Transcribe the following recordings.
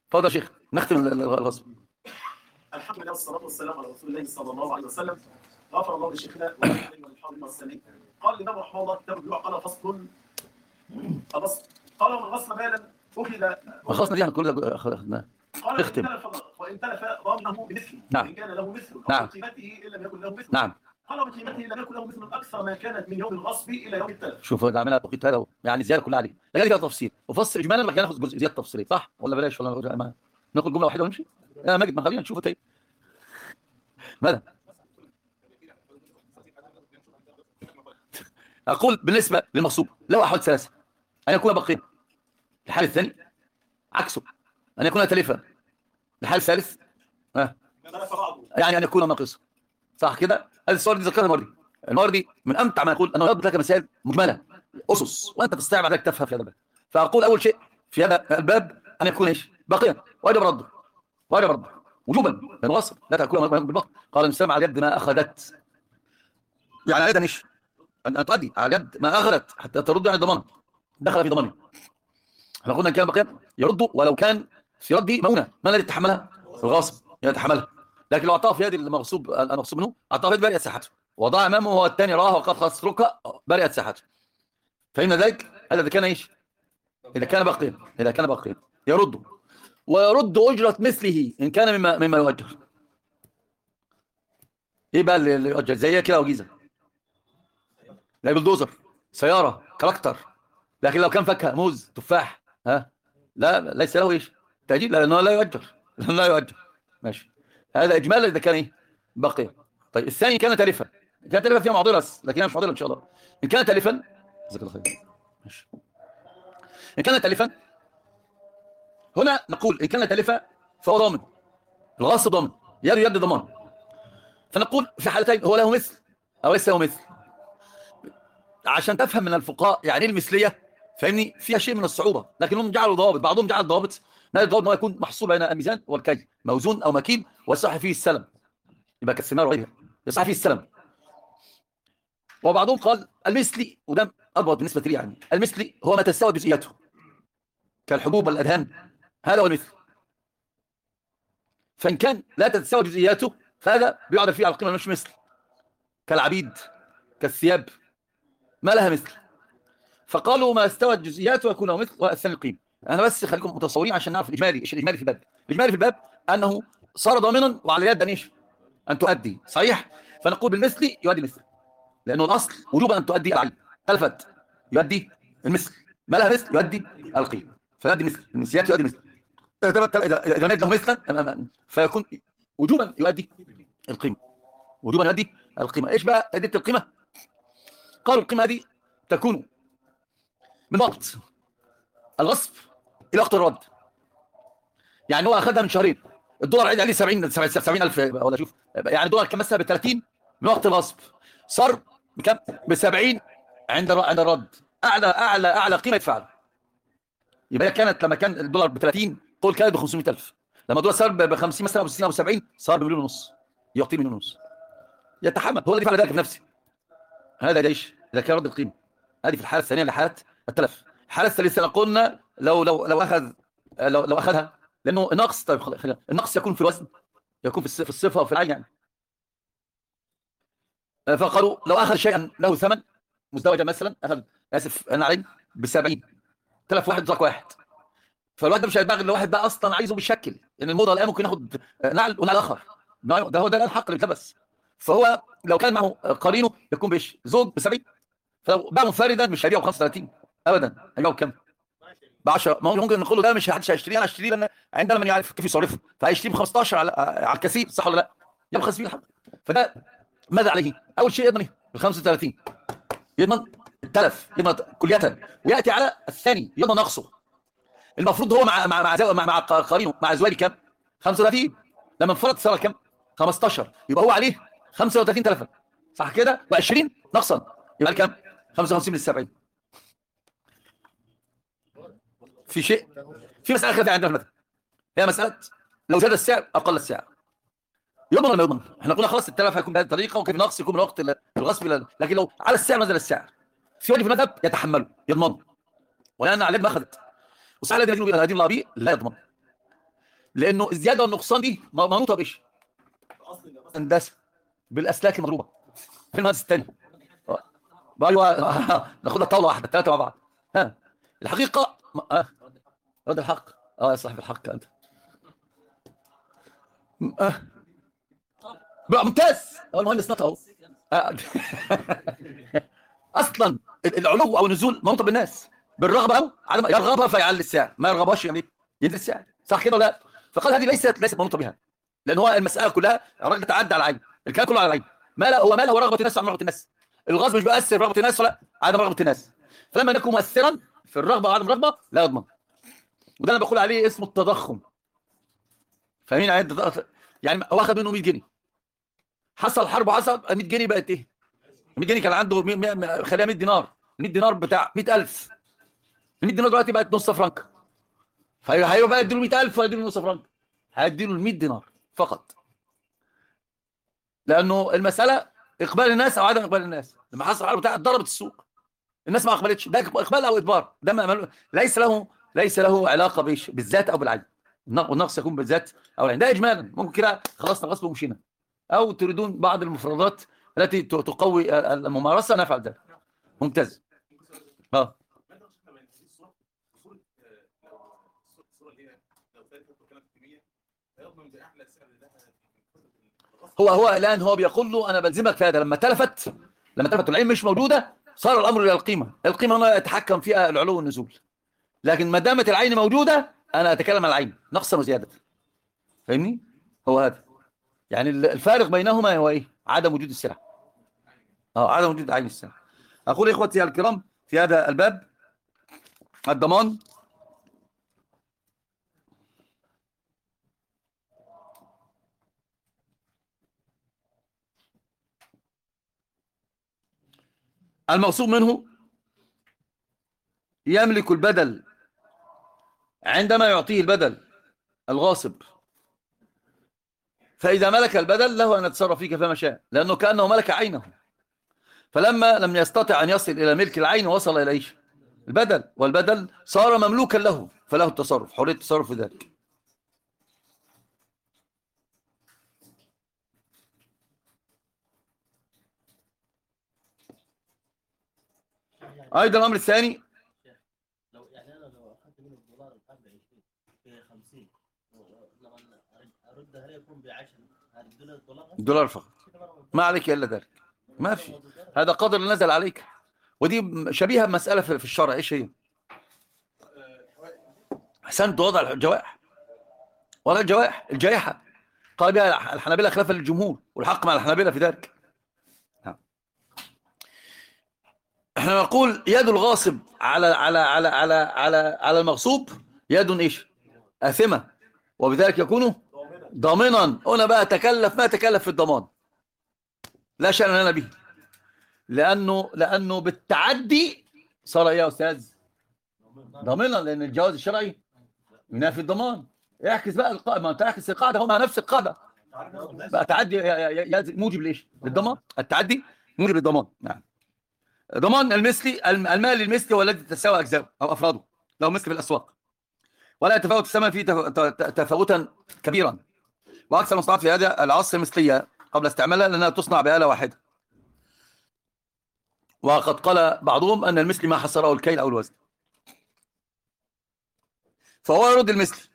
اتفضل يا شيخ نختم الغصب الحمد لله والصلاه والسلام على رسول الله صلى الله عليه وسلم غفر الله لشيخنا وللحاضرين والسامعين قال الامام رحمه الله كتاب البيوع قال فصل فصل قال ومن غصب مالا اخذ خلصنا دي كلها اخذناها قال اختم. وإن تلف وإن تلف ضامنه بمثله نعم. وإن كان له مثل نعم. أو قيمته إن لم يكن له مثل نعم قال ومن قيمته لم يكن له مثل أكثر ما كانت من يوم الغصب إلى يوم التلف شوف ده عاملها توقيت هذا يعني زياده كلها عليه ده فيها تفصيل وفصل اجمالا بعد كده ناخد جزء زياده تفصيلي صح ولا بلاش ولا نقول- ما ناخد جمله واحده ونمشي يا ماجد ما خلينا نشوفه طيب ماذا اقول بالنسبه للمغصوب له احوال ثلاثه ان يكون بقيا الحال الثاني عكسه ان يكون تلفا الحال الثالث ها تلف بعضه يعني ان يكون ناقصا صح كده هذا السؤال دي ذكرها المره دي المره دي من امتع ما يقول انه يضبط لك مسائل مجمله اسس وانت تستطيع بعد ذلك تفهم في هذا الباب فاقول اول شيء في هذا الباب ان يكون ايش باقيا واجب رده واجب رده وجوبا لانه غصب لا تاكل بالبطن قال الانسان على يد ما اخذت يعني على يد ايش ان أن تؤدي على يد ما اخذت حتى ترد عن الضمان دخل في ضمانه احنا قلنا ان كان باقيا يرد ولو كان في رده مونه ما الذي يتحملها الغاصب يتحملها لكن لو اعطاه في يد المغصوب المغصوب منه اعطاه في يد برئت ساحته وضع امامه هو الثاني راه وقد خسرك برئت ساحته فإن ذلك هذا اذا كان ايش اذا كان باقيا اذا كان باقيا يرد ويرد اجره مثله ان كان مما مما يؤجر ايه بقى اللي اللي يؤجر زي كده وجيزه لا بلدوزر سياره كاركتر لكن لو كان فاكهه موز تفاح ها لا لا، ليس له ايش تاجيل لانه لا يؤجر لا يؤجر ماشي هذا اجمالا اذا كان ايه بقي طيب الثاني كان تلفا كان تلفا فيها معضله بس لكنها مش معضله ان شاء الله ان كان تلفا جزاك الله خير ماشي ان كان تلفا هنا نقول ان كان تلفا فهو ضامن الغاصب ضامن يد يد ضمان فنقول في حالتين هو له مثل او ليس له مثل عشان تفهم من الفقهاء يعني ايه المثليه فاهمني فيها شيء من الصعوبه لكنهم جعلوا ضوابط بعضهم جعل ضوابط ما الضوابط ان هو يكون محصول بين الميزان والكي موزون او مكين ويصح فيه السلم يبقى كالثمار وغيرها يصح فيه السلم وبعضهم قال المثلي وده اضبط بالنسبه لي يعني المثلي هو ما تستوى جزئياته كالحبوب والادهان هذا هو المثل فان كان لا تتساوى جزئياته فهذا بيعرف فيه على القيمه مش مثل كالعبيد كالثياب ما لها مثل فقالوا ما استوت جزئياته يكون له مثل والثاني القيمه انا بس خليكم متصورين عشان نعرف الاجمالي ايش الاجمالي في الباب الاجمالي في الباب انه صار ضامنا وعلى يد ان ايش ان تؤدي صحيح فنقول بالمثل يؤدي مثل لانه الاصل وجوبا ان تؤدي العين تلفت يؤدي المثل ما لها مثل يؤدي القيمه فيؤدي مثل المثليات يؤدي مثل اذا اذا اذا نجد له مثلا أمام- فيكون وجوبا يؤدي القيمه وجوبا يؤدي القيمه ايش بقى اديه القيمه قالوا القيمه هذه تكون من وقت الغصب الى وقت الرد يعني هو اخذها من شهرين الدولار عيد عليه 70 70 الف ولا شوف يعني الدولار كان مثلا ب 30 من وقت الغصب صار بكم ب 70 عند الر- عند الرد اعلى اعلى اعلى قيمه يدفعها يبقى هي كانت لما كان الدولار ب 30 قول كانت ب 500000 لما الدولار صار ب 50 مثلا او 60 او 70 صار بمليون ونص يعطيه مليون ونص يتحمل هو الذي فعل ذلك بنفسه هذا ليش اذا كان رد القيمه هذه في الحاله الثانيه لحاله التلف الحاله الثالثه قلنا لو لو لو اخذ لو لو اخذها لانه النقص طيب خل- خل- النقص يكون في الوزن يكون في الص- في الصفه وفي العين يعني فقالوا لو اخذ شيئا له ثمن مزدوجا مثلا اخذ اسف انا علي ب 70 تلف واحد ترك واحد فالواحد ده مش هيتباغي اللي واحد بقى اصلا عايزه بالشكل لان الموضه الان ممكن ياخد نعل ونعل اخر ده ده هو ده الحق اللي اتلبس فهو لو كان معه قرينه يكون بايش زوج ب 70 فلو باع منفردا مش هيبيعه ب 35 ابدا هيبيعه بكام؟ ب 10 ما هو ممكن نقول له ده مش محدش هيشتريه انا هشتريه لان عندنا من يعرف كيف يصرفه فهيشتريه ب 15 على على الكثير صح ولا لا؟ يبخس فيه الحق فده ماذا عليه؟ اول شيء يضمن ال 35 يضمن التلف يضمن كلية وياتي على الثاني يضمن نقصه المفروض هو مع مع مع زو- مع, مع قرينه مع زوالي كام؟ 35 لما انفرد صار كام؟ 15 يبقى هو عليه 35 تلفا صح كده؟ و20 نقصا يبقى كام؟ 55 من 70 في شيء في مسألة خلافية عندنا مثلا هي مسألة لو زاد السعر أقل السعر يضمن ولا ما يضمن؟ احنا قلنا خلاص التلف هيكون بهذه الطريقة وكيف نقص يكون من وقت ال- الغصب إلى لكن لو على السعر نزل السعر في وجه في المذهب يتحمله يضمن ولأن عليه ما أخذت وصحيح الذين يدينون هذه الله به لا يضمن لانه الزياده والنقصان دي منوطه بايش؟ اصل النبي هندسه بالاسلاك المضروبه في المهندس الثاني ايوه ناخدها طاوله واحده ثلاثه مع بعض ها الحقيقه اه رد الحق اه يا صاحب الحق انت آه. بقى ممتاز هو المهندس نطق اهو آه. اصلا العلو او النزول منوط بالناس بالرغبه او عدم يرغبها فيعلي السعر ما يرغبهاش يعني ينزل السعر صح كده ولا لا فقال هذه ليست ليست منوطه بها لان هو المساله كلها الراجل تعدى على العين الكلام كله على العين ما لا هو ما له هو رغبه الناس عن رغبه الناس الغصب مش بيأثر رغبه الناس ولا عدم رغبه الناس فلما يكون مؤثرا في الرغبه وعدم الرغبه لا يضمن وده انا بقول عليه اسمه التضخم فاهمين يعني إيه يعني هو اخذ منه 100 جنيه حصل حرب وحصل 100 جنيه بقت ايه 100 جنيه كان عنده مية- مية- خليها 100 دينار 100 دينار بتاع 100000 100 دينار دلوقتي بقت نص فرنك فهيبقى بقى يديله 100000 ويديله نص فرنك هيديله ال 100 دينار فقط لانه المساله اقبال الناس او عدم اقبال الناس لما حصل الحرب بتاعت ضربت السوق الناس ما اقبلتش ده اقبال او ادبار ده ما ما- ليس له ليس له علاقه بإيش؟ بالذات او بالعين النق- والنقص يكون بالذات او العين ده اجمالا ممكن كده خلصنا غصب ومشينا او تريدون بعض المفردات التي ت- تقوي ال- الممارسه نفعل ذلك ممتاز اه ما ده شفنا من هذه الصورة صورة آه، لو الصورة- الصورة اللي هي لو ثالثة وكانت كمية فيضمن بأعلى سعر لها في الغصب. هو هو الان هو بيقول له انا بلزمك في هذا لما تلفت لما تلفت العين مش موجوده صار الامر الى القيمه القيمه انا اتحكم فيها العلو والنزول لكن ما دامت العين موجوده انا اتكلم عن العين نقصا وزياده فاهمني هو هذا يعني ال- الفارق بينهما هو ايه عدم وجود السلع اه عدم وجود عين السلع اقول اخوتي الكرام في هذا الباب الضمان المقصود منه يملك البدل عندما يعطيه البدل الغاصب فإذا ملك البدل له أن يتصرف فيه كيفما شاء لأنه كأنه ملك عينه فلما لم يستطع أن يصل إلى ملك العين وصل إلى إيش البدل والبدل صار مملوكا له فله التصرف حرية التصرف في ذلك أيضا الأمر الثاني لو يعني انا لو اخذت منه الدولار الان ب 20 ب 50 لما أرد- اردها هل يكون ب 10 هردوا الدولار الدولار فقط ما عليك إلا ذلك ما في هذا قدر نزل عليك ودي شبيهة بمسألة في في الشرع إيش هي أحسنت وضع الجوائح ولا الجوائح الجائحة قال بها الحنابلة خلافا للجمهور والحق مع الحنابلة في ذلك نعم. احنا نقول يد الغاصب على على على على على على المغصوب يد ايش آثمة وبذلك يكون ضامنا هنا بقى تكلف ما تكلف في الضمان لا شأن لنا به لأنه لأنه بالتعدي صار إيه يا أستاذ ضامنا لأن الجواز الشرعي ينافي الضمان اعكس بقى القاعدة ما انت اعكس القاعدة هم نفس القاعدة بقى تعدي ي- ي- ي- موجب ليش للضمان التعدي موجب للضمان نعم ضمان المثلي الم- المال المثلي هو الذي تتساوى أجزاؤه أو أفراده له مثل في الأسواق ولا يتفاوت الثمن فيه تف- ت- ت- تفاوتا كبيرا وأكثر المصنوعات في هذا العصر مثلية قبل استعمالها لأنها تصنع بآلة واحدة وقد قال بعضهم أن المثل ما حصره الكيل أو الوزن فهو يرد المثل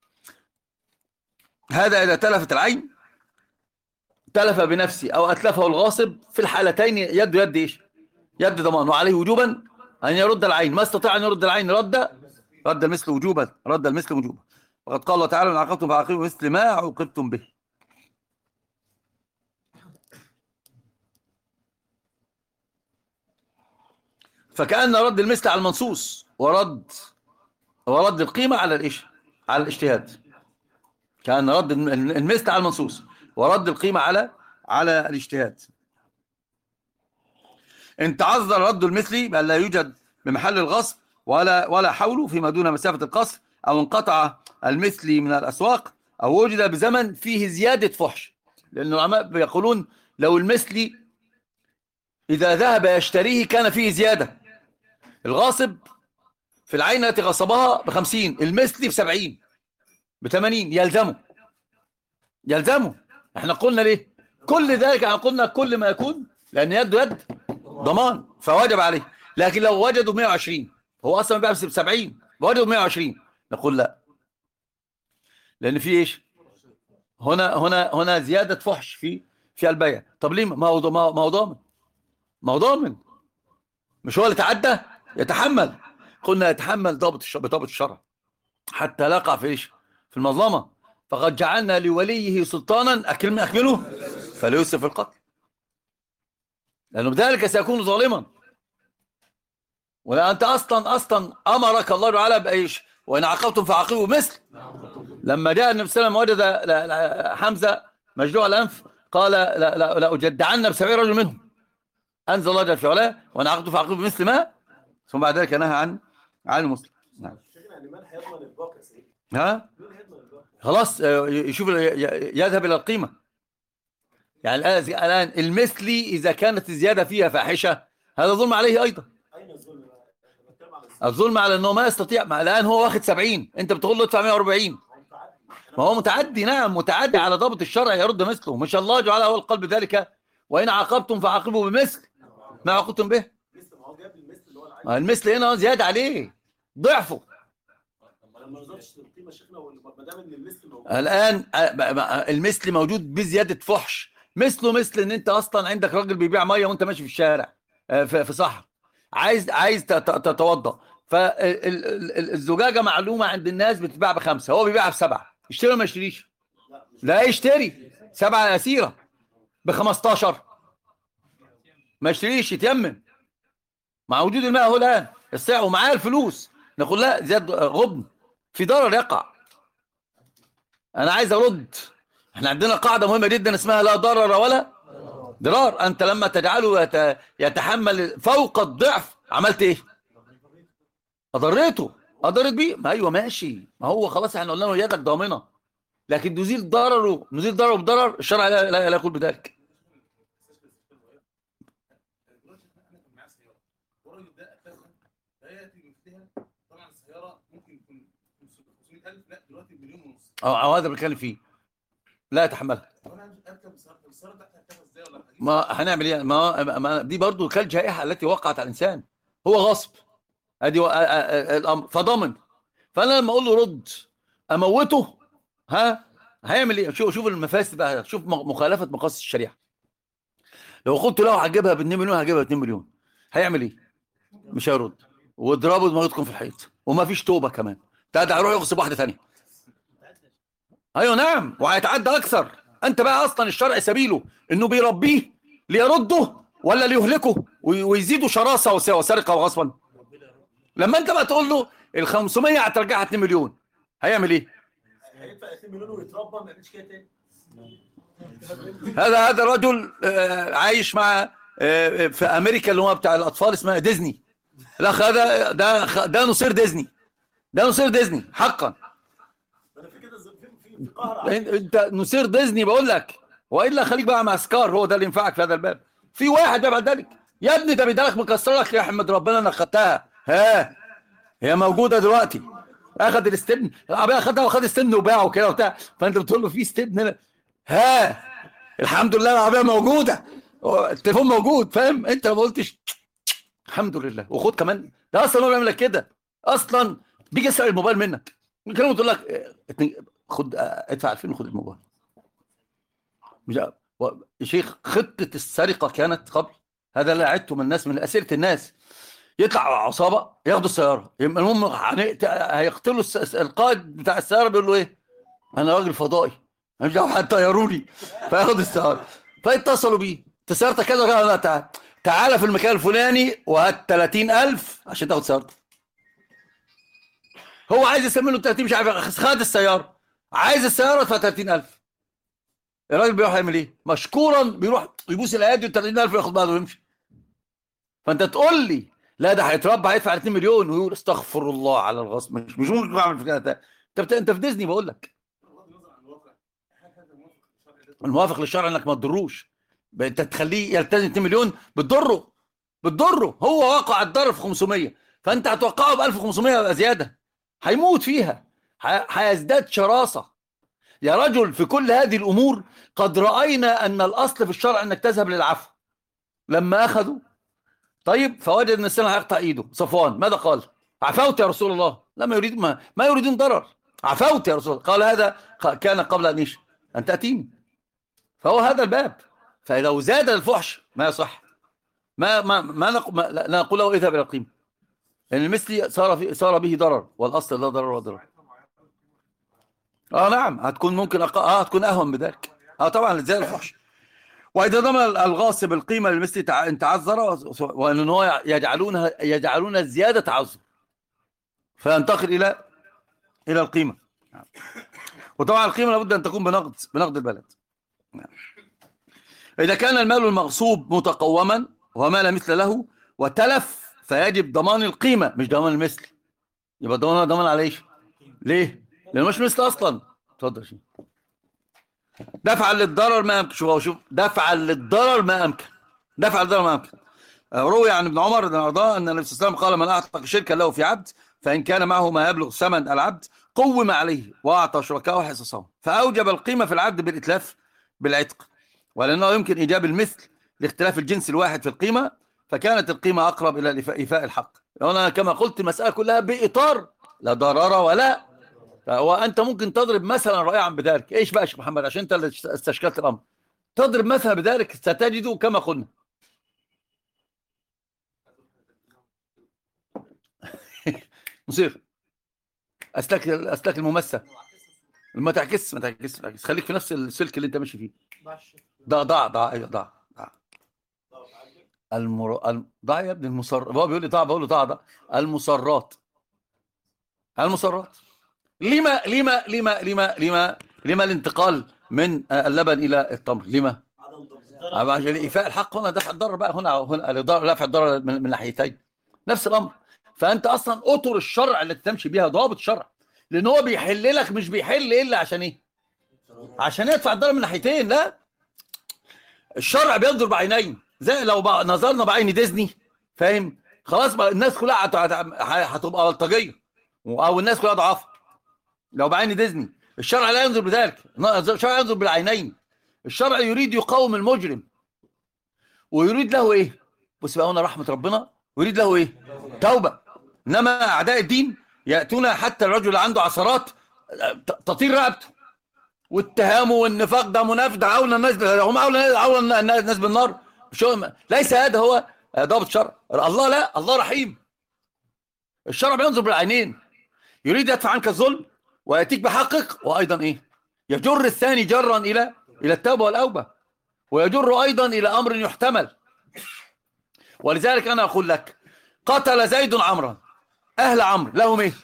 هذا إذا تلفت العين تلف بنفسه أو أتلفه الغاصب في الحالتين يد يد إيش يد ضمان وعليه وجوبا أن يرد العين ما استطاع أن يرد العين رد رد المثل وجوبا رد المثل وجوبا وقد قال الله تعالى إن عاقبتم فعاقبوا مثل ما عوقبتم به فكأن رد المثل على المنصوص ورد ورد القيمة على الإيش على الاجتهاد كان رد المثل على المنصوص ورد القيمة على على الاجتهاد ان تعذر رد المثل بأن لا يوجد بمحل الغصب ولا ولا حوله فيما دون مسافة القصر أو انقطع المثل من الأسواق أو وجد بزمن فيه زيادة فحش لأن العلماء يقولون لو المثل إذا ذهب يشتريه كان فيه زيادة الغاصب في العين التي غصبها بخمسين المثل بسبعين ب 80 يلزمه يلزمه احنا قلنا ليه كل ذلك احنا قلنا كل ما يكون لان يده يد ضمان فوجب عليه لكن لو وجدوا 120 هو اصلا بيبيع ب 70 وجدوا 120 نقول لا لان في ايش هنا هنا هنا زياده فحش في في البيع طب ليه ما هو ما هو ما هو ضامن ما هو ضامن مش هو اللي تعدى يتحمل قلنا يتحمل ضابط الشرع بضابط الشرع حتى لا يقع في ايش في المظلمه فقد جعلنا لوليه سلطانا اكل اكمله فلا يسرف في القتل لانه بذلك سيكون ظالما ولا انت اصلا اصلا امرك الله تعالى بايش وان عاقبتم فعاقبوا مثل لما جاء النبي صلى الله عليه وسلم وجد لا- لا- حمزه مجدوع الانف قال لا لا لا اجدعن بسبعين رجل منهم انزل الله جل في علاه وان عاقبتم فعاقبوا بمثل ما ثم بعد ذلك نهى عن عن المسلم نعم شيخنا يعني من هيضمن الباقي يا سيدي؟ ها مين هيضمن الباقي؟ خلاص آه، يشوف ي- ي- يذهب الى القيمه يعني الان الان المثلي اذا كانت الزياده فيها فاحشه هذا ظلم عليه ايضا اين الظلم بقى؟ احنا بنتكلم على الظلم الظلم على انه ما يستطيع ما الان هو واخد 70 انت بتقول له ادفع 140 هو متعدي ما هو متعدي نعم متعدي على ضابط الشرع يرد مثله مش الله جعل هو القلب ذلك وان عاقبتم فعاقبوا بمثل ما عاقبتم به مثل ما هو جاب المثل اللي هو العادي ما المثل هنا زياده عليه ضعفه طب ما نظرتش للقيمه شيخنا وال- ما دام ان المثل موجود الان آه، ب- ب- المثل موجود بزياده فحش مثله مثل ان انت اصلا عندك راجل بيبيع ميه وانت ماشي في الشارع آه، في في صحراء عايز عايز تت- تتوضا فالزجاجه معلومه عند الناس بتتباع بخمسه هو بيبيعها بسبعه يشتري ولا ما يشتريش لا يشتري سبعه اسيره ب 15 ما يشتريش يتيمم مع وجود الماء هو الان السعر ومعاه الفلوس نقول لا زياد غبن في ضرر يقع انا عايز ارد احنا عندنا قاعده مهمه جدا اسمها لا ضرر ولا ضرار انت لما تجعله يت- يتحمل فوق الضعف عملت ايه اضريته اضرت بيه ما ايوه ماشي ما هو خلاص احنا قلنا له يدك ضامنه لكن نزيل ضرره نزيل ضرره بضرر الشرع لا, لا, لا يقول بذلك دلوقتي احنا كان معاه سياره والراجل ده اساسا لا ياتي بمثلها طبعا السياره ممكن يكون 500000 لا دلوقتي مليون ونص او أو هذا اللي بنتكلم فيه لا يتحملها وانا عايز اركب السياره طب السياره بتاعتي هركبها ازاي ولا هجيب ما هنعمل ايه ما, ما دي برضو كالجائحه التي وقعت على الانسان هو غصب ادي و- آ- آ- آ- الامر فضمن فانا لما اقول له رد اموته ها هيعمل ايه شوف شوف المفاسد بقى شوف م- مخالفه مقاصد الشريعه لو قلت له هجيبها ب 2 مليون هجيبها ب 2 مليون هيعمل ايه مش هيرد واضربوا دماغكم في الحيط وما فيش توبه كمان تعالى هيروح يغصب واحده ثانيه ايوه نعم وهيتعدى اكثر انت بقى اصلا الشرع سبيله انه بيربيه ليرده ولا ليهلكه وي- ويزيدوا شراسه وس- وسرقه وغصبا لما انت بقى تقول له ال 500 هترجعها 2 مليون هيعمل ايه هيدفع 2 مليون ويتربى ما يعملش كده تاني هذا هذا رجل آه، عايش مع آه، في امريكا اللي هو بتاع الاطفال اسمها ديزني الاخ هذا ده خ- ده نصير ديزني ده نصير ديزني حقا ما انا في كده ز- في في في قهر على- انت أنت نصير ديزني بقول لك والا خليك بقى مع سكار هو ده اللي ينفعك في هذا الباب في واحد بعد ذلك يا ابني ده بيدالك مكسر لك يا احمد ربنا انك خدتها ها هي موجوده دلوقتي اخذ الاستبن العربيه اخذها واخد استبن وباعه كده وبتاع فانت بتقول له في استبن هنا ها الحمد لله العربيه موجوده التليفون موجود فاهم انت ما قلتش الحمد لله وخد كمان ده اصلا هو بيعمل لك كده اصلا بيجي يسرق الموبايل منك يكلمه تقول لك اه، اتنين- خد اه، ادفع 2000 وخد الموبايل مش و- يا شيخ خطه السرقه كانت قبل هذا لا عدته من الناس من اسئله الناس يطلع عصابه ياخدوا السياره يبقى المهم هنقت- هيقتلوا الس- الس- القائد بتاع السياره بيقول له ايه؟ انا راجل فضائي مش دعوه حد طيروني فياخد السياره فيتصلوا بيه انت سيارتك كذا وكذا لا تعال تعالى في المكان الفلاني وهات 30000 عشان تاخد سيارتك هو عايز يسمي له 30 مش عارف خد السياره عايز السياره ادفع 30000 الراجل بيروح يعمل ايه؟ مشكورا بيروح يبوس الايادي و 30000 وياخد بعضه ويمشي فانت تقول لي لا ده هيتربى هيدفع 2 مليون ويقول استغفر الله على الغصب مش مش ممكن اعمل في كده انت بت- انت في ديزني بقول لك بغض النظر عن الواقع هل هذا موافق للشرع ده؟ الموافق للشرع انك ما تضروش ب- انت تخليه يلتزم 2 مليون بتضره بتضره هو وقع الضرر في 500 فانت هتوقعه ب 1500 يبقى زياده هيموت فيها ح- هيزداد شراسة يا رجل في كل هذه الأمور قد رأينا أن الأصل في الشرع أنك تذهب للعفو لما أخذوا طيب فوجد أن السنة هيقطع إيده صفوان ماذا قال عفوت يا رسول الله لما يريد ما, ما يريدون ضرر عفوت يا رسول الله قال هذا ق- كان قبل أن يش أن تأتيني فهو هذا الباب فلو زاد الفحش ما يصح ما ما ما نق- ما- لا لا نقول له اذهب الى القيمه لان المثلي صار في صار به ضرر والاصل لا ضرر ولا ضرر اه نعم هتكون ممكن أق... اه هتكون اهون بذلك اه طبعا زي الفحش واذا ضمن الغاصب القيمه للمثل تع... ان تعذر و- وان هو يجعلونها يجعلون الزياده تعذر فينتقل الى الى القيمه وطبعا القيمه لابد ان تكون بنقد بنقد البلد إذا كان المال المغصوب متقوما وما لا مثل له وتلف فيجب ضمان القيمة مش ضمان المثل يبقى ضمان ضمان على ايش؟ ليه؟ لأنه مش مثل أصلا اتفضل يا شيخ. دفعا للضرر ما يمكن شوف شوف دفعا للضرر ما أمكن دفعا للضرر ما أمكن آه، روي عن ابن عمر رضي الله عنه أن النبي صلى الله عليه وسلم قال من أعتق شركا له في عبد فإن كان معه ما يبلغ ثمن العبد قوم عليه وأعطى شركائه حصصهم فأوجب القيمة في العبد بالإتلاف بالعتق ولأنه يمكن إيجاب المثل لاختلاف الجنس الواحد في القيمة فكانت القيمة أقرب إلى الإفاء- إيفاء الحق هنا كما قلت المسألة كلها بإطار لا ضرر ولا وأنت ممكن تضرب مثلا رائعا بذلك إيش بقى يا شيخ محمد عشان أنت اللي استشكلت الأمر تضرب مثلا بذلك ستجد كما قلنا موسيقى أسلاك أسلاك الممسة ما تعكس ما تعكس ما تعكس. خليك في نفس السلك اللي أنت ماشي فيه ضع ضع ضع ايوه ضع ضع المر... الم- ضع يا ابني المصر هو بيقول لي ضع بقول له ضع ضع المصرات المصرات لما لما لما لما لما لما الانتقال من آه، اللبن الى التمر لما أما عشان ايفاء الحق هنا دفع الضرر بقى هنا هنا الضرر- دفع الضرر من, من ناحيتين نفس الامر فانت اصلا اطر الشرع اللي تمشي بيها ضوابط الشرع لان هو بيحل لك مش بيحل الا عشان ايه عشان يدفع الضرر من ناحيتين لا الشرع بينظر بعينين زي لو بقى نظرنا بعين ديزني فاهم خلاص بقى الناس كلها هت- هت- هتبقى بلطجيه او الناس كلها ضعاف لو بعين ديزني الشرع لا ينظر بذلك الشرع ينظر بالعينين الشرع يريد يقاوم المجرم ويريد له ايه بص بقى هنا رحمه ربنا ويريد له ايه توبه انما اعداء الدين ياتون حتى الرجل اللي عنده عثرات ت- تطير رقبته واتهامه والنفاق ده منافق ده اولى الناس هم اولى اولى الناس بالنار مش هو ليس هذا هو ضابط الشرع الله لا الله رحيم الشرع بينظر بالعينين يريد يدفع عنك الظلم وياتيك بحقك وايضا ايه يجر الثاني جرا الى الى التوبه والاوبه ويجر ايضا الى امر يحتمل ولذلك انا اقول لك قتل زيد عمرا اهل عمرو لهم ايه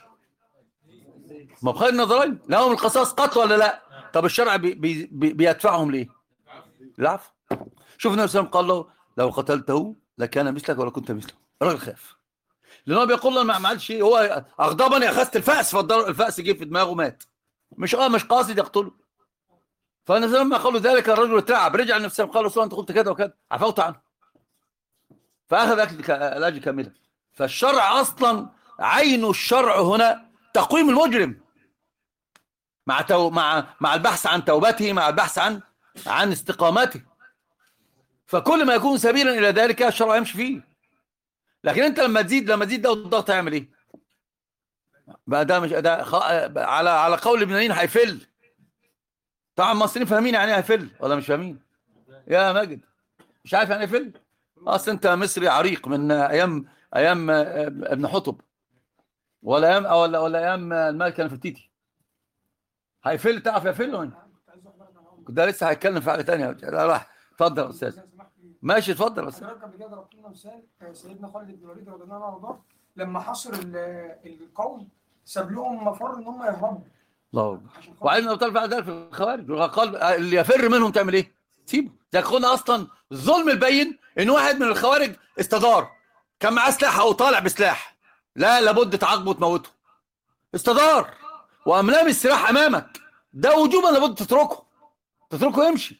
ما بخير النظرين لهم القصاص قتل ولا لا طب الشرع بي بي بي بيدفعهم ليه العفو شوف النبي صلى الله عليه وسلم قال له لو قتلته لكان مثلك ولا كنت مثله الراجل خاف لان هو بيقول له ما ما عملش شيء هو اغضبني اخذت الفأس فالضر- الفأس جه في دماغه مات مش اه مش قاصد يقتله فالنبي لما قالوا ذلك الرجل اترعب رجع النبي صلى الله عليه وسلم قال له انت قلت كذا وكذا عفوت عنه فاخذ أكل- الاجر كاملا فالشرع اصلا عين الشرع هنا تقويم المجرم مع تو مع مع البحث عن توبته مع البحث عن عن استقامته فكل ما يكون سبيلا الى ذلك الشرع يمشي فيه لكن انت لما تزيد لما تزيد ده الضغط هيعمل ايه؟ بقى ده مش ده خ... على على قول ابن نين هيفل طبعا المصريين فاهمين يعني ايه هيفل ولا مش فاهمين؟ يا ماجد مش عارف يعني ايه يفل؟ اصل انت مصري عريق من ايام ايام ابن حطب ولا ايام ولا ولا ايام الملك نفرتيتي هيفل تعرف يفل وين؟ ده لسه هيتكلم في حاجه ثانيه لا راح اتفضل يا استاذ ماشي اتفضل يا استاذ حضرتك قبل كده ضربت لنا مثال آه، سيدنا خالد بن الوليد رضي الله عنه وارضاه لما حصر ال- القوم ساب لهم مفر ان هم يهربوا الله أكبر. عشان خاطر- وعلم ابطال بعد ذلك في الخوارج قال اللي يفر منهم تعمل ايه؟ سيبه ده قلنا اصلا الظلم البين ان واحد من الخوارج استدار كان معاه سلاح او طالع بسلاح لا لابد تعاقبه وتموته استدار وقام لامس السلاح امامك ده وجوبا لابد تتركه تتركه يمشي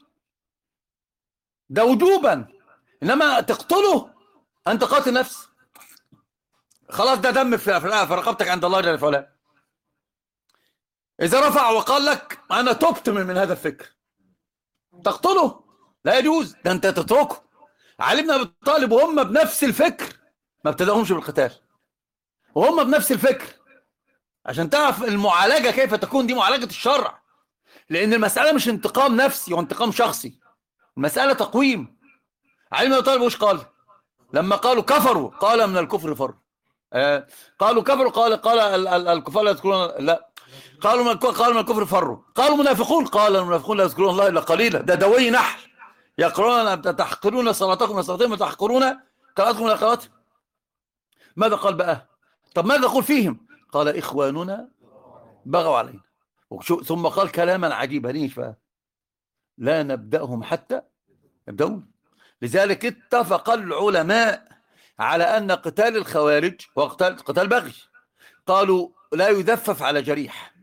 ده وجوبا انما تقتله انت قاتل نفس خلاص ده دم في في- في رقبتك عند الله جل وعلا اذا رفع وقال لك انا تبت من, من هذا الفكر تقتله لا يجوز ده انت تتركه علي بن ابي طالب وهم بنفس الفكر ما ابتدأهمش بالقتال وهم بنفس الفكر عشان تعرف المعالجه كيف تكون دي معالجه الشرع لان المساله مش انتقام نفسي وانتقام شخصي المساله تقويم علي بن ابي طالب وش قال لما قالوا كفروا قال من الكفر فروا آه قالوا كفروا قال قال ال- ال- الكفار لا يذكرون لا قالوا من الك- قالوا من الكفر فروا قالوا منافقون قال المنافقون لا يذكرون الله الا قليلا ده دوي نحل يقرون تحقرون صلاتكم من صلاتهم وتحقرون قراءتكم من قراءتهم ماذا قال بقى طب ماذا يقول فيهم قال اخواننا بغوا علينا وشو- ثم قال كلاما عجيبا ليش بقى لا نبداهم حتى يبدأون لذلك اتفق العلماء على أن قتال الخوارج هو قتال, قتال بغي قالوا لا يذفف على جريح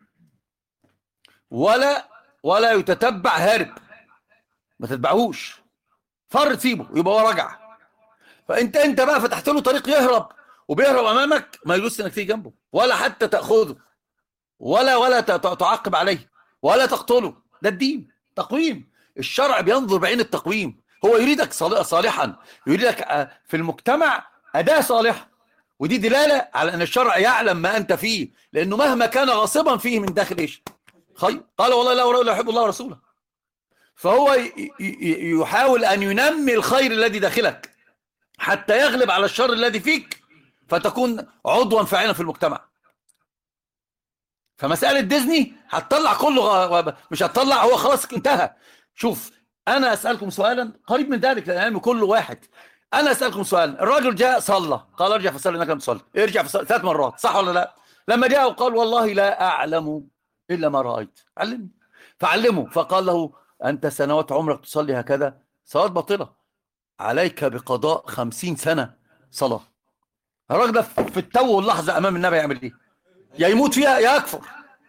ولا ولا يتتبع هارب ما تتبعوش فر تسيبه يبقى هو رجع فانت انت بقى فتحت له طريق يهرب وبيهرب امامك ما يجوز انك تيجي جنبه ولا حتى تاخذه ولا ولا ت- ت- تعقب عليه ولا تقتله ده الدين تقويم الشرع بينظر بعين التقويم هو يريدك صال- صالحا يريدك آه، في المجتمع أداة صالحة ودي دلالة على أن الشرع يعلم ما أنت فيه لأنه مهما كان غاصبا فيه من داخل إيش خير قال والله لا لا يحب الله ورسوله فهو ي- ي- يحاول أن ينمي الخير الذي داخلك حتى يغلب على الشر الذي فيك فتكون عضوا فاعلا في المجتمع فمسألة ديزني هتطلع كله غ- مش هتطلع هو خلاص انتهى شوف انا اسالكم سؤالا قريب من ذلك لان العلم كله واحد انا اسالكم سؤال الرجل جاء صلى قال ارجع فصلي انك لم تصلي ارجع فصلي ثلاث مرات صح ولا لا لما جاء وقال والله لا اعلم الا ما رايت علمني فعلمه فقال له انت سنوات عمرك تصلي هكذا صلاه باطله عليك بقضاء خمسين سنه صلاه الراجل ده في التو واللحظه امام النبي يعمل ايه يا يموت فيها يا يكفر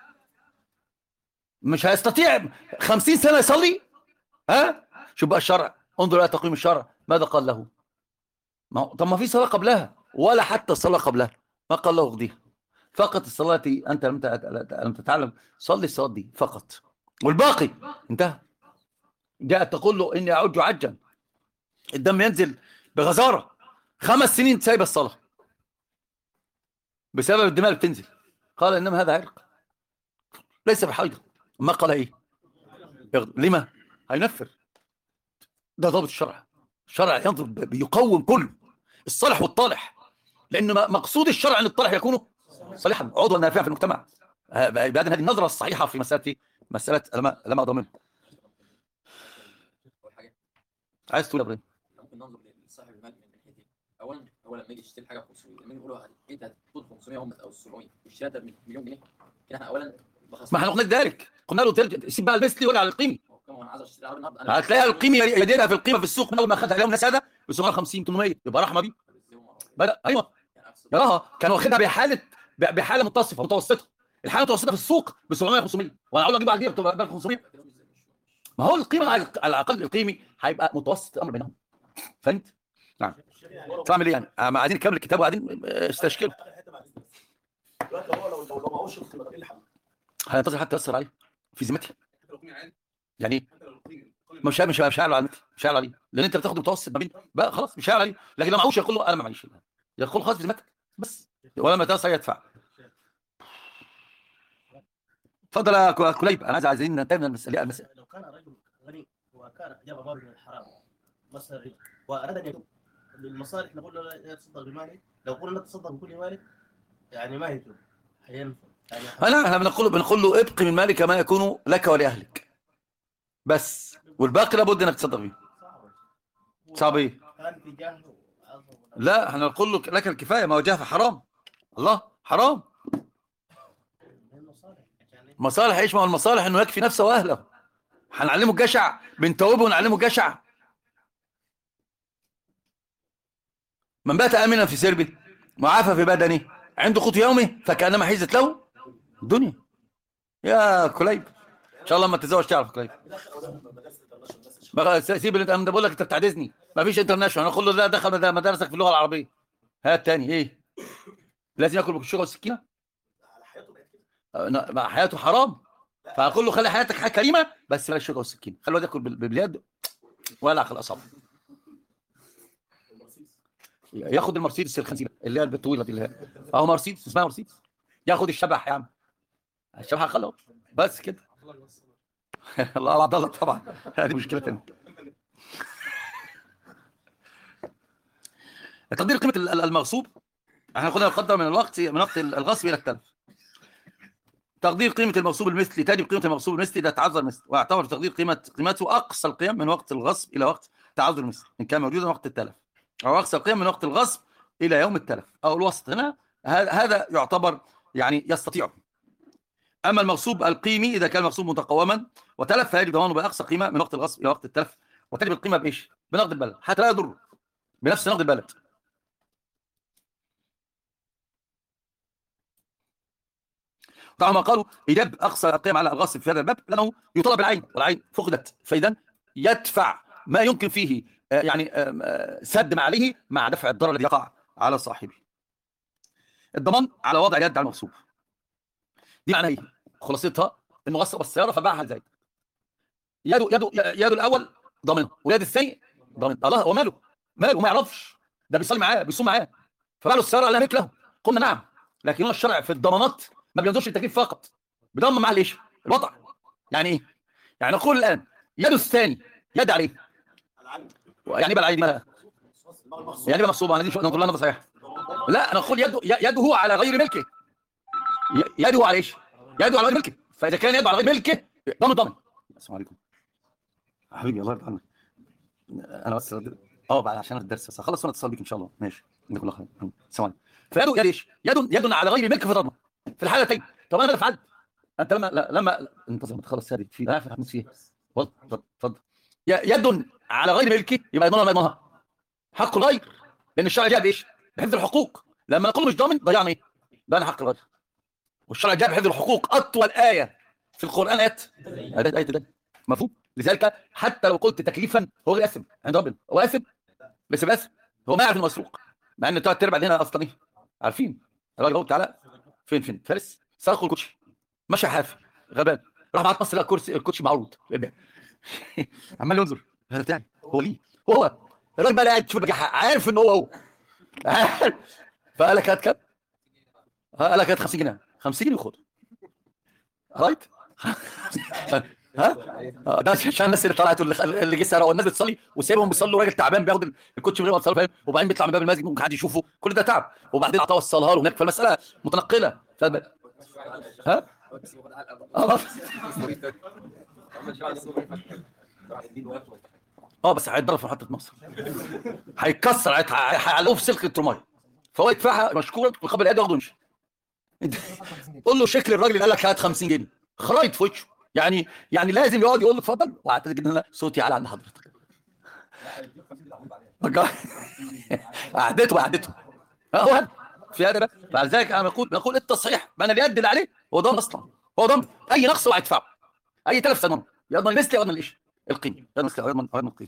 مش هيستطيع خمسين سنه يصلي ها شوف بقى الشرع انظر الى تقويم الشرع ماذا قال له ما هو- طب ما في صلاه قبلها ولا حتى الصلاه قبلها ما قال له اقضيها فقط الصلاه التي انت لم تت- لم تتعلم صلي الصلاه دي فقط والباقي انتهى جاءت تقول له اني اعج عجا الدم ينزل بغزاره خمس سنين سايبه الصلاه بسبب الدماء اللي بتنزل قال انما هذا عرق ليس بحيض ما قال ايه يغ- لما هينفر ده ضابط الشرع الشرع ينظر ب- بيقوم كله الصالح والطالح لان م- مقصود الشرع ان الطالح يكون صالحا عضوا نافعا في المجتمع ه- بعد هذه النظره الصحيحه في مساله إيه؟ مساله لما لما اضمن اول حاجه عايز تقول يا ابراهيم ممكن ننظر لصاحب المال من ناحيتين اولا هو لما يجي يشتري حاجه ب 500 لما يجي يقول له انت هتاخد 500 هم او 700 والشهاده ب مليون جنيه كده احنا اولا بخصم ما احنا قلنا ذلك قلنا له ترجع سيب بقى المثلي ولا على القيمه كما انا عايز اشتري عربيه النهارده انا هتلاقيها القيمه يديرها في القيمه في السوق من اول ما خدها اليوم الناس هذا ب 750 800 يبقى رحمه بيه بدا ايوه يعني أكثر. يراها كان واخدها بحاله ب- بحاله متصفه متوسطه الحاله المتوسطه في السوق ب 700 500 وانا اقول له اجيب على الجيب ب 500 ما هو القيمه على على الاقل القيمي هيبقى متوسط الامر بينهم فهمت؟ نعم تعمل ايه يعني؟ آه، عايزين نكمل الكتاب وبعدين آه، استشكله دلوقتي هو لو لو لو معهوش القيمه طب ايه الحل؟ هينتظر حتى ياثر عليه في ذمتها حتى لو قيمة عالي يعني ايه؟ حتى لو قيمة قيمة مش مش مش هيعلى على المثل مش هيعلى عليه لان انت بتاخد متوسط ما بين بقى خلاص مش هيعلى عليه لكن لو معهوش يقول له انا ما معيش يقول خلاص بذمتك بس ولما تيسر يدفع اتفضل يا كو- كليب انا عايز عايزين ننتهي من المساله المسألة. لو كان رجل غني وكان جاب باب من الحرام مصدر الربا واراد ان يتوب للمصالح نقول له لا تصدق بمالك لو قلنا لا تصدق بكل مالك يعني ما يتوب حينفع يعني لا احنا بنقول بنقول له ابق من مالك ما يكون لك ولاهلك بس والباقي لابد انك تصدق بيه صعب صعب ايه؟ كان في جهل وعظم لا احنا نقول له لك الكفايه ما وجهها حرام الله حرام من المصالح يعني مصالح ايش ما هو المصالح انه يكفي نفسه واهله هنعلمه الجشع بنتوبه ونعلمه الجشع من بات امنا في سربه معافى في بدنه عنده قوت يومه فكانما حيزت له الدنيا يا كليب ان شاء الله لما تتزوج تعرف كليب بقى سيب اللي انت بقول لك انت بتعدزني ما فيش انترناشونال اقول له لا دخل مد- مدارسك في اللغه العربيه هات تاني ايه لازم ياكل بالشوكه والسكينه على حياته بقت كده آه، ما حياته حرام فاقول له خلي حياتك حياه كريمه بس بلاش الشوكه والسكين خلي الواد ياكل بال- باليد ولا على الاصابع ياخد المرسيدس الخنزيره اللي هي الطويله دي اللي هي اهو مرسيدس اسمها مرسيدس ياخد الشبح يا عم الشبح خلص بس كده الله عبد الله طبعا هذه مشكله ثانيه تقدير قيمه ال- ال- المغصوب احنا كنا نقدر من الوقت من وقت الغصب الى التلف تقدير قيمه المغصوب المثلي تجب قيمه المغصوب المثلي اذا تعذر المثل واعتبر تقدير قيمه قيمته اقصى القيم من وقت الغصب الى وقت تعذر المثل ان كان موجودا وقت التلف او اقصى القيم من وقت الغصب الى يوم التلف او الوسط هنا ه- هذا يعتبر يعني يستطيع اما المغصوب القيمي اذا كان المغصوب متقوما وتلف فيجب ضمانه باقصى قيمه من وقت الغصب الى وقت التلف وتجب القيمه بايش؟ بنقد البلد حتى لا يضر بنفس نقد البلد طبعا ما قالوا ايجاب اقصى القيم على الغاصب في هذا الباب لانه يطلب العين والعين فقدت فاذا يدفع ما يمكن فيه آه، يعني آم، آه، سد ما عليه مع دفع الضرر الذي يقع على صاحبه الضمان على وضع اليد على المغصوب دي معناها ايه خلاصتها انه غصب السياره فباعها لزيد يده يده يده الاول ضامنها ويد الثاني ضامن الله هو ماله ماله ما يعرفش ده بيصلي معاه بيصوم معاه فباع له السياره قال لها له قلنا نعم لكن هو الشرع في الضمانات ما بينظرش التكليف فقط بيضمن معاه ليش الوضع يعني ايه يعني نقول الان يده الثاني يد عليه يعني ايه بقى العين مالها يعني ايه بقى مغصوبه انا دي نقول لها صحيح لا انا اقول يده يده على غير ملكه ي- يده على ايش يده على غير ملكه فاذا كان يده على غير ملكه ضمن ضمن السلام عليكم حبيبي الله يرضى عنك انا بس اه بعد عشان الدرس بس خلص وانا اتصل بيك ان شاء الله ماشي جزاك الله خير السلام عليكم فيده يد ايش يد يد على غير ملك فضرنا في الحالتين طب انا اللي فعلت انت لما لا- لما لا، انتظر ما تخلص هذه في لا في حمد فيه اتفضل اتفضل اتفضل ي- يد على غير ملكه يبقى يضمنها ما يضمنها حق الغير لان الشرع جاء بايش؟ بحفظ الحقوق لما نقول مش ضامن ضيعنا ايه؟ ضيعنا حق الغير والشرع جاء بحفظ الحقوق اطول ايه في القران ايات ايات ايه ده مفهوم لذلك حتى لو قلت تكليفا هو غير اثم عند ربنا هو اثم بس بس هو ما يعرف انه مسروق مع ان ثلاث ارباع هنا اصلا ايه عارفين الراجل هو تعالى فين فين فارس سرقوا الكوتشي مشى حافي غبان راح بعت مصر لقى الكرسي الكوتشي معروض عمال ينظر هذا بتاعي هو ليه هو الراجل بقى قاعد تشوف البجاحه عارف ان هو هو عارف. فقال لك هات كام؟ قال لك هات 50 جنيه 50 جنيه خد رايت ها آه، ده عشان الناس اللي طلعت واللي اللي جه سرقوا الناس بتصلي وسايبهم بيصلوا راجل تعبان بياخد الكوتش من غير ما يصلي فاهم وبعدين بيطلع من باب المسجد ممكن حد يشوفه كل ده تعب وبعدين عطاه وصلها له هناك فالمساله متنقله ف- ها اه اه بس هيتضرب في محطه مصر هيتكسر هيت- هيعلقوه في سلك الترماي فهو يدفعها مشكورا ويقبل اليد وياخده ويمشي قول له شكل الراجل اللي قال لك هات 50 جنيه خرايط في وشه يعني يعني لازم يقعد يقول له اتفضل واعتقد ان انا صوتي اعلى عند حضرتك قعدته قعدته هو هذا في هذا بقى بعد ذلك انا بقول بقول التصحيح ما انا اليد اللي عليه هو ضمن اصلا هو ضمن اي نقص هو هيدفعه اي تلف سنه يضمن مثلي يضمن ايش؟ القيمه يضمن مثلي يضمن يضمن القيمه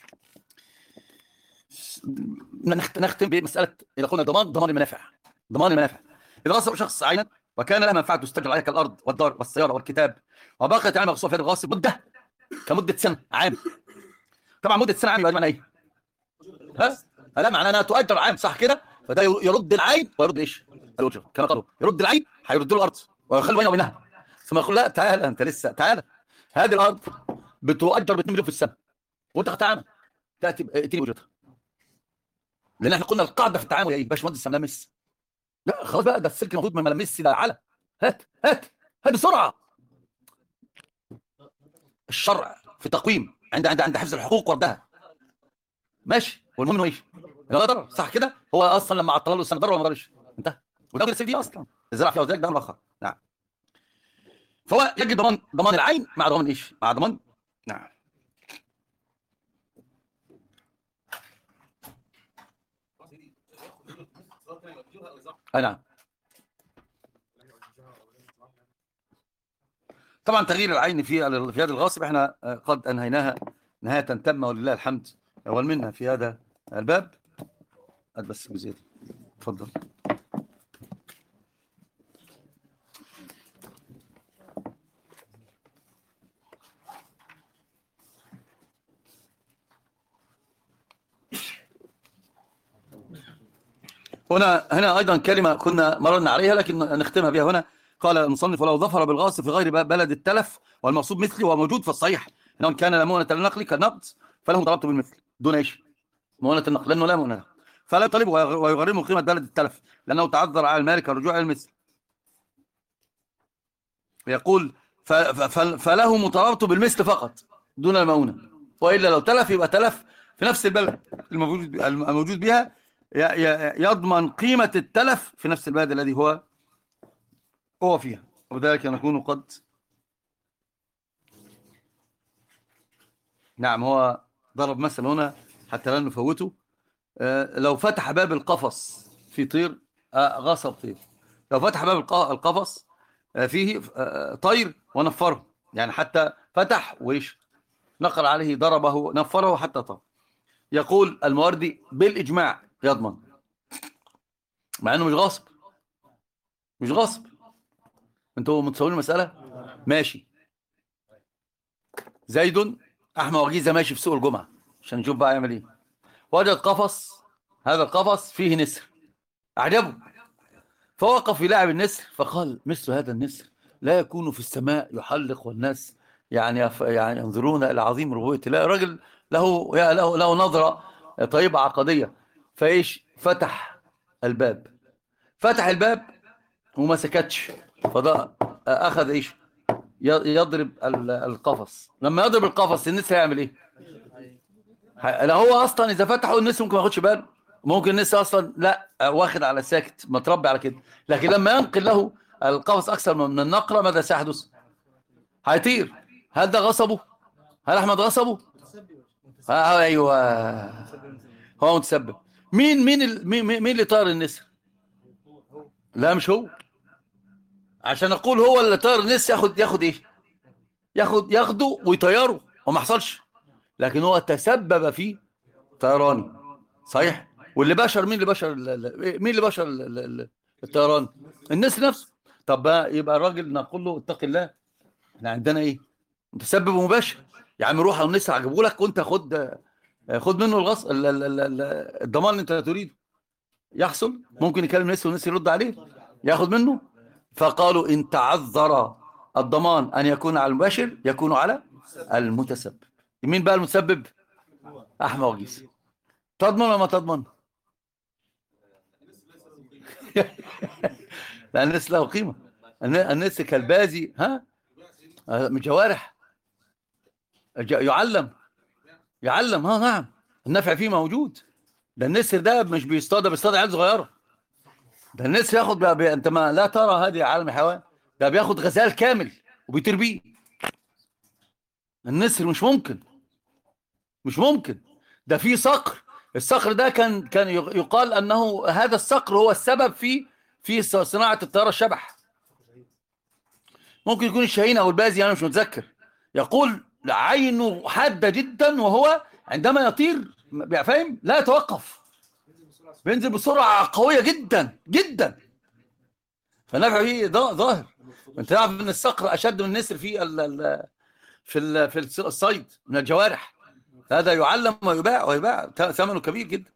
نخت- نختم بمساله اذا قلنا ضمان ضمان المنافع ضمان المنافع اذا غصب شخص عينا وكان له منفعه تستجر عليها كالارض والدار والسياره والكتاب وبقيت يعني مغصوبه في هذا الغاصب مده كمده سنه عام طبعا مده سنه عام يبقى معناها ايه؟ ها؟ لا معناها انها تؤجر عام صح كده؟ فده يرد العين ويرد ايش؟ الاجره كما قالوا يرد العين هيرد له الارض ويخلي بينه وبينها ثم يقول لا تعالى انت لسه تعالى هذه الارض بتؤجر ب 2 مليون في السنه وانت تعالى تاتي ائتني باجرتها لان احنا قلنا القاعده في التعامل يا ايه باشمهندس ملامس لا خلاص بقى ده السلك المفروض ما ملامس ده على هات هات هات بسرعه الشرع في تقويم عند عند عند حفظ الحقوق وردها ماشي والمهم انه ايش؟ لا ضرر صح كده؟ هو اصلا لما عطل له السنه ضرر ولا ما ضررش؟ انتهى وده السلك دي اصلا الزرع فيها وذلك ده امر اخر نعم فهو يجب ضمان ضمان العين مع ضمان ايش؟ مع ضمان نعم اي نعم طبعا تغيير العين في في هذا الغاصب احنا آه، قد انهيناها نهايه تامه ولله الحمد والمنه في هذا الباب هات بس الجزئيه دي اتفضل هنا هنا ايضا كلمه كنا مررنا عليها لكن نختمها بها هنا قال المصنف ولو ظفر بالغاص في غير بلد التلف والمقصود مثلي وموجود في الصحيح انه إن كان لا مؤنة النقل كالنقد فله ضربته بالمثل دون ايش؟ مؤنة النقل لانه لا مؤنة له. فلا يطالبه ويغ- ويغرمه قيمه بلد التلف لانه تعذر على المالك الرجوع الى المثل يقول ف- ف- ف- فله مطالبته بالمثل فقط دون المؤونة والا لو تلف يبقى تلف في نفس البلد الموجود الموجود بها ي- ي- يضمن قيمة التلف في نفس البلد الذي هو هو فيها وذلك نكون قد نعم هو ضرب مثل هنا حتى لا نفوته آه، لو فتح باب القفص في طير آه، غصب طير لو فتح باب الق- القفص آه، فيه آه، طير ونفره يعني حتى فتح وإيش نقر عليه ضربه نفره حتى طار يقول المواردي بالإجماع يضمن مع انه مش غصب مش غصب انتوا متصورين المسألة ماشي زيد احمد وجيزة ماشي في سوق الجمعة عشان نشوف بقى يعمل ايه وجد قفص هذا القفص فيه نسر اعجبه فوقف يلاعب النسر فقال مثل هذا النسر لا يكون في السماء يحلق والناس يعني يف- يعني ينظرون الى عظيم ربوبيه الله الراجل له له له نظره طيبه عقديه فايش فتح الباب فتح الباب وما سكتش فده اخذ ايش ي- يضرب ال- القفص لما يضرب القفص النسر هيعمل ايه ه- لا هو اصلا اذا فتحه النسر ممكن ما ياخدش باله ممكن النسر اصلا لا واخد على ساكت متربي على كده لكن لما ينقل له القفص اكثر من النقره ماذا سيحدث هيطير هل ده غصبه هل احمد غصبه آه ايوه هو متسبب مين مين ال- مين, مين مين اللي طار النسر لا مش هو عشان اقول هو اللي طار النسر ياخد ياخد ايه ياخد ياخده ويطيره وما حصلش لكن هو تسبب في طيرانه صحيح واللي بشر مين اللي بشر ال- ال- مين اللي بشر ال- ال- ال- الطيران النسر نفسه طب بقى يبقى الراجل نقول له اتق الله احنا عندنا ايه متسبب مباشر يا عم روح النسر عجبه لك وانت خد خد منه الغص ال- ال- ال- ال- الضمان اللي انت تريده يحصل ممكن يكلم النسر والنسر يرد عليه ياخد منه فقالوا ان تعذر الضمان ان يكون على المباشر يكون على المتسبب مين بقى المتسبب احمد وجيس تضمن ولا ما تضمن لان الناس له قيمه الن- الناس كالبازي ها آه، من جوارح ج- يعلم يعلم ها نعم النفع فيه موجود ده النسر ده مش بيصطاد ده بيصطاد عيال صغيره ده النسر ياخد بقى بي... انت ما لا ترى هذه عالم الحيوان ده بياخد غزال كامل وبيطير بيه النسر مش ممكن مش ممكن ده في صقر الصقر ده كان كان يق- يقال انه هذا الصقر هو السبب في في ص- صناعه الطياره الشبح ممكن يكون الشاهين او البازي انا مش متذكر يقول عينه حاده جدا وهو عندما يطير م- فاهم لا يتوقف بينزل بسرعه قويه جدا جدا فالنفع فيه ظا- ظاهر انت تعرف ان الصقر اشد من النسر في ال ال في ال في الص- الصيد من الجوارح هذا يعلم ويباع ويباع ث- ثمنه كبير جدا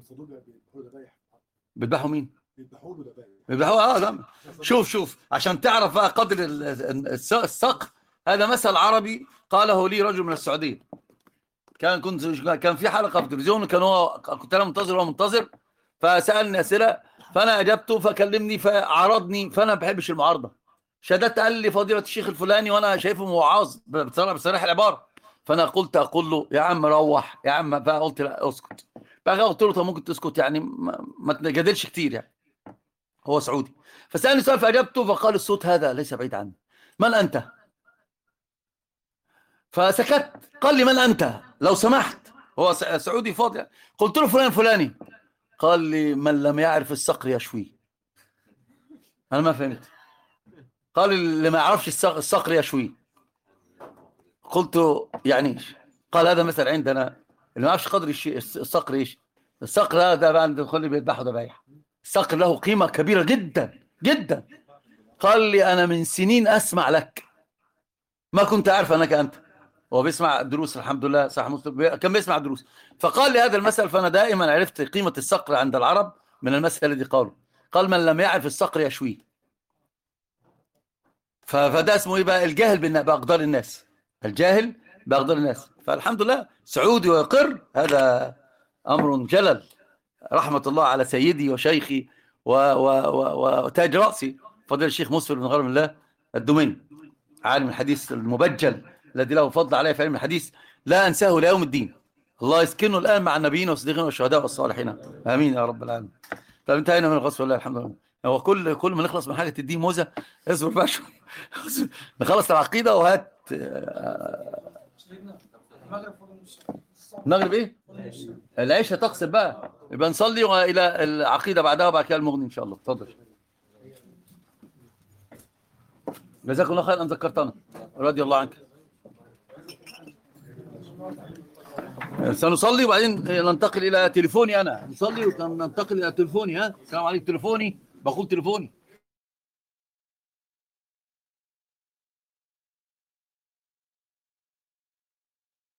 بيذبحوا مين؟ بيذبحوا اه لا شوف شوف عشان تعرف بقى قدر ال- ال- الص- الصقر هذا مثل عربي قاله لي رجل من السعوديه كان كنت كان في حلقه في التلفزيون كان هو كنت انا منتظر وهو منتظر فسالني اسئله فانا اجبته فكلمني فعرضني فانا ما بحبش المعارضه شددت قال لي فضيله الشيخ الفلاني وانا شايفه موعظ بصراحه بصراحه العباره فانا قلت اقول له يا عم روح يا عم فقلت لا اسكت بقى قلت له طب ممكن تسكت يعني ما, ما تجادلش كتير يعني هو سعودي فسالني سؤال فاجبته فقال الصوت هذا ليس بعيد عني من انت؟ فسكت قال لي من انت؟ لو سمحت هو س- سعودي فاضي قلت له فلان فلاني قال لي من لم يعرف الصقر يشويه انا ما فهمت قال اللي ما يعرفش الصق- الصقر يشويه قلت يعني ايش قال هذا مثل عندنا اللي ما يعرفش قدر الشيء الص- الصقر ايش الصقر هذا بقى عند الكل بيذبحوا ذبايح الصقر له قيمه كبيره جدا جدا قال لي انا من سنين اسمع لك ما كنت اعرف انك انت هو بيسمع دروس الحمد لله صح مسلم بي- كان بيسمع دروس فقال لي هذا المثل فانا دائما عرفت قيمه الصقر عند العرب من المسح الذي قاله قال من لم يعرف الصقر يشويه ف- فده اسمه ايه بقى الجاهل بالن- باقدار الناس الجاهل باقدار الناس فالحمد لله سعودي ويقر هذا امر جلل رحمه الله على سيدي وشيخي و- و- و- وتاج راسي فضيله الشيخ مسفر بن غرم الله الدوميني عالم الحديث المبجل الذي له فضل عليه في علم الحديث لا انساه الى يوم الدين الله يسكنه الان مع النبيين والصديقين والشهداء والصالحين امين يا رب العالمين طب انتهينا من الغصب والله الحمد لله هو كل كل ما نخلص من حاجه تديه موزه اصبر بقى شوية. نخلص العقيده وهات آه، سيدنا المغرب فضل نص ساعة. المغرب ايه فضل نص ساعة. العشاء تقصد بقى يبقى نصلي والى العقيده بعدها وبعد كده المغني ان شاء الله اتفضل جزاكم الله خير ان ذكرتنا رضي الله عنك سنصلي وبعدين ننتقل الى تليفوني انا نصلي وننتقل الى تليفوني ها السلام عليكم تليفوني بقول تليفوني